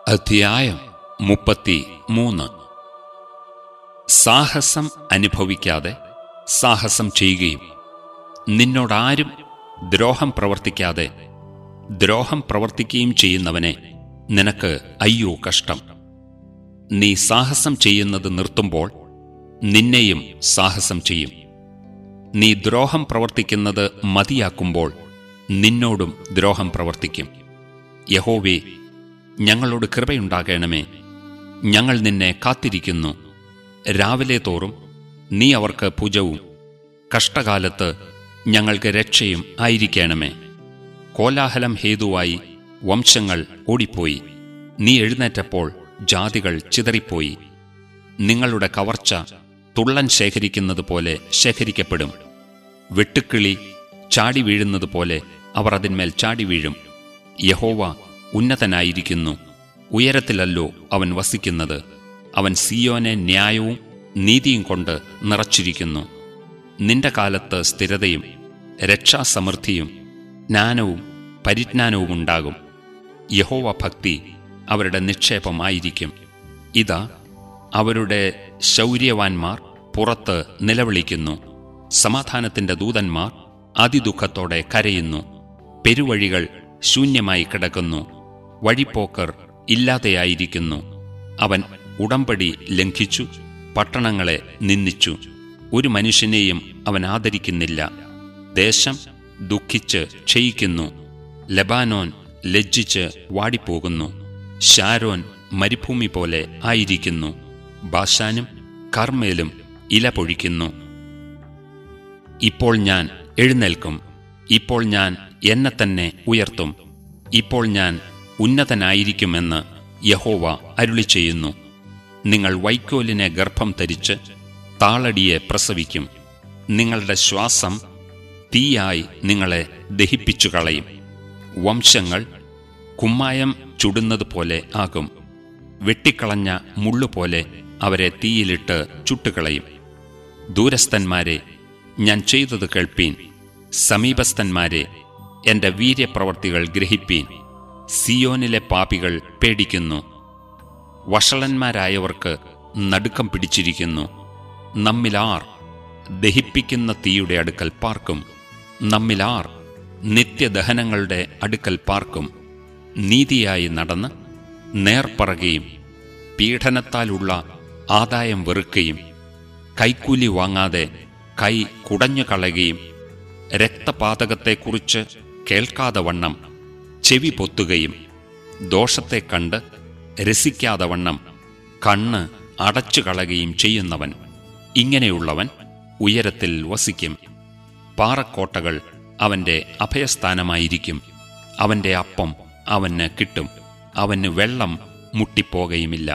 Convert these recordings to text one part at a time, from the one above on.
അധ്യായം മുപ്പത്തി മൂന്ന് സാഹസം അനുഭവിക്കാതെ സാഹസം ചെയ്യുകയും നിന്നോടാരും ദ്രോഹം പ്രവർത്തിക്കാതെ ദ്രോഹം പ്രവർത്തിക്കുകയും ചെയ്യുന്നവനെ നിനക്ക് അയ്യോ കഷ്ടം നീ സാഹസം ചെയ്യുന്നത് നിർത്തുമ്പോൾ നിന്നെയും സാഹസം ചെയ്യും നീ ദ്രോഹം പ്രവർത്തിക്കുന്നത് മതിയാക്കുമ്പോൾ നിന്നോടും ദ്രോഹം പ്രവർത്തിക്കും യഹോവേ ഞങ്ങളോട് കൃപയുണ്ടാകണമേ ഞങ്ങൾ നിന്നെ കാത്തിരിക്കുന്നു രാവിലെ തോറും നീ അവർക്ക് ഭുജവും കഷ്ടകാലത്ത് ഞങ്ങൾക്ക് രക്ഷയും ആയിരിക്കണമേ കോലാഹലം ഹേതുവായി വംശങ്ങൾ ഓടിപ്പോയി നീ എഴുന്നേറ്റപ്പോൾ ജാതികൾ ചിതറിപ്പോയി നിങ്ങളുടെ കവർച്ച തുള്ളൻ ശേഖരിക്കുന്നത് പോലെ ശേഖരിക്കപ്പെടും വെട്ടുക്കിളി ചാടി വീഴുന്നത് പോലെ അവർ അതിന്മേൽ ചാടി വീഴും യഹോവ ഉന്നതനായിരിക്കുന്നു ഉയരത്തിലല്ലോ അവൻ വസിക്കുന്നത് അവൻ സിയോനെ ന്യായവും നീതിയും കൊണ്ട് നിറച്ചിരിക്കുന്നു നിന്റെ കാലത്ത് സ്ഥിരതയും രക്ഷാസമൃദ്ധിയും ജ്ഞാനവും പരിജ്ഞാനവും ഉണ്ടാകും യഹോവ ഭക്തി അവരുടെ നിക്ഷേപമായിരിക്കും ഇതാ അവരുടെ ശൗര്യവാന്മാർ പുറത്ത് നിലവിളിക്കുന്നു സമാധാനത്തിന്റെ ദൂതന്മാർ അതിദുഃഖത്തോടെ കരയുന്നു പെരുവഴികൾ ശൂന്യമായി കിടക്കുന്നു വഴിപ്പോക്കർ ഇല്ലാതെയായിരിക്കുന്നു അവൻ ഉടമ്പടി ലംഘിച്ചു പട്ടണങ്ങളെ നിന്ദിച്ചു ഒരു മനുഷ്യനെയും അവൻ ആദരിക്കുന്നില്ല ദേശം ദുഃഖിച്ച് ക്ഷയിക്കുന്നു ലബാനോൻ ലജ്ജിച്ച് വാടിപ്പോകുന്നു ഷാരോൻ മരുഭൂമി പോലെ ആയിരിക്കുന്നു ബാഷാനും കർമ്മേലും ഇല പൊഴിക്കുന്നു ഇപ്പോൾ ഞാൻ എഴുന്നേൽക്കും ഇപ്പോൾ ഞാൻ എന്നെ തന്നെ ഉയർത്തും ഇപ്പോൾ ഞാൻ ഉന്നതനായിരിക്കുമെന്ന് യഹോവ അരുളി ചെയ്യുന്നു നിങ്ങൾ വൈക്കോലിനെ ഗർഭം ധരിച്ച് താളടിയെ പ്രസവിക്കും നിങ്ങളുടെ ശ്വാസം തീയായി നിങ്ങളെ ദഹിപ്പിച്ചു കളയും വംശങ്ങൾ കുമ്മായം ചുടുന്നത് പോലെ ആകും വെട്ടിക്കളഞ്ഞ മുള്ളുപോലെ അവരെ തീയിലിട്ട് ചുട്ടുകളയും ദൂരസ്ഥന്മാരെ ഞാൻ ചെയ്തത് കേൾപ്പീൻ സമീപസ്ഥന്മാരെ എന്റെ വീര്യപ്രവർത്തികൾ ഗ്രഹിപ്പീൻ സിയോനിലെ പാപികൾ പേടിക്കുന്നു വഷളന്മാരായവർക്ക് നടുക്കം പിടിച്ചിരിക്കുന്നു നമ്മിലാർ ദഹിപ്പിക്കുന്ന തീയുടെ അടുക്കൽ പാർക്കും നമ്മിലാർ നിത്യദഹനങ്ങളുടെ അടുക്കൽ പാർക്കും നീതിയായി നടന്ന് നേർപ്പറകയും പീഡനത്താലുള്ള ആദായം വെറുക്കുകയും കൈക്കൂലി വാങ്ങാതെ കൈ കുടഞ്ഞു കളയുകയും രക്തപാതകത്തെക്കുറിച്ച് കേൾക്കാതെ വണ്ണം ചെവി പൊത്തുകയും ദോഷത്തെ കണ്ട് രസിക്കാതെ വണ്ണം കണ്ണ് അടച്ചു കളയുകയും ചെയ്യുന്നവൻ ഇങ്ങനെയുള്ളവൻ ഉയരത്തിൽ വസിക്കും പാറക്കോട്ടകൾ അവന്റെ അഭയസ്ഥാനമായിരിക്കും അവന്റെ അപ്പം അവന് കിട്ടും അവന് വെള്ളം മുട്ടിപ്പോകയുമില്ല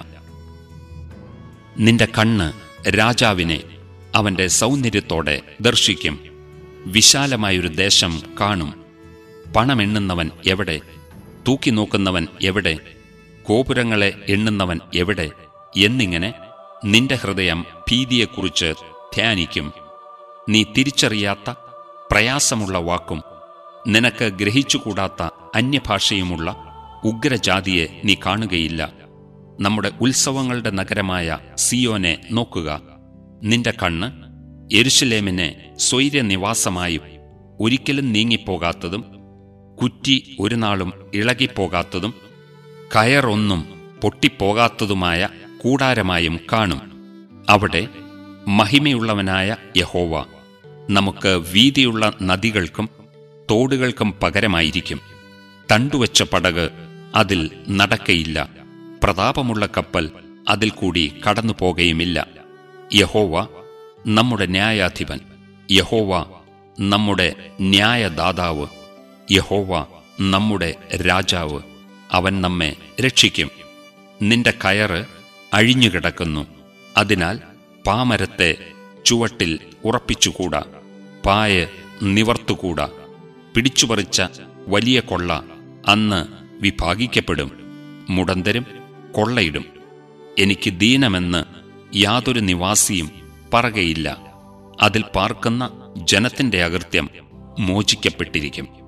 നിന്റെ കണ്ണ് രാജാവിനെ അവന്റെ സൗന്ദര്യത്തോടെ ദർശിക്കും വിശാലമായൊരു ദേശം കാണും പണമെണ്ണുന്നവൻ എവിടെ തൂക്കി നോക്കുന്നവൻ എവിടെ ഗോപുരങ്ങളെ എണ്ണുന്നവൻ എവിടെ എന്നിങ്ങനെ നിന്റെ ഹൃദയം ഭീതിയെക്കുറിച്ച് ധ്യാനിക്കും നീ തിരിച്ചറിയാത്ത പ്രയാസമുള്ള വാക്കും നിനക്ക് ഗ്രഹിച്ചുകൂടാത്ത അന്യഭാഷയുമുള്ള ഉഗ്രജാതിയെ നീ കാണുകയില്ല നമ്മുടെ ഉത്സവങ്ങളുടെ നഗരമായ സിയോനെ നോക്കുക നിന്റെ കണ്ണ് എരുശലേമിനെ സ്വൈര്യനിവാസമായും ഒരിക്കലും നീങ്ങിപ്പോകാത്തതും കുറ്റി ഒരു നാളും ഇളകിപ്പോകാത്തതും കയറൊന്നും പൊട്ടിപ്പോകാത്തതുമായ കൂടാരമായും കാണും അവിടെ മഹിമയുള്ളവനായ യഹോവ നമുക്ക് വീതിയുള്ള നദികൾക്കും തോടുകൾക്കും പകരമായിരിക്കും തണ്ടുവച്ച പടക് അതിൽ നടക്കയില്ല പ്രതാപമുള്ള കപ്പൽ അതിൽ കൂടി കടന്നു പോകുകയുമില്ല യഹോവ നമ്മുടെ ന്യായാധിപൻ യഹോവ നമ്മുടെ ന്യായദാതാവ് യഹോവ നമ്മുടെ രാജാവ് അവൻ നമ്മെ രക്ഷിക്കും നിന്റെ കയറ് അഴിഞ്ഞുകിടക്കുന്നു അതിനാൽ പാമരത്തെ ചുവട്ടിൽ ഉറപ്പിച്ചുകൂടാ പായ നിവർത്തുകൂടാ പിടിച്ചുപറിച്ച വലിയ കൊള്ള അന്ന് വിഭാഗിക്കപ്പെടും മുടന്തരും കൊള്ളയിടും എനിക്ക് ദീനമെന്ന് യാതൊരു നിവാസിയും പറകയില്ല അതിൽ പാർക്കുന്ന ജനത്തിന്റെ അകൃത്യം മോചിക്കപ്പെട്ടിരിക്കും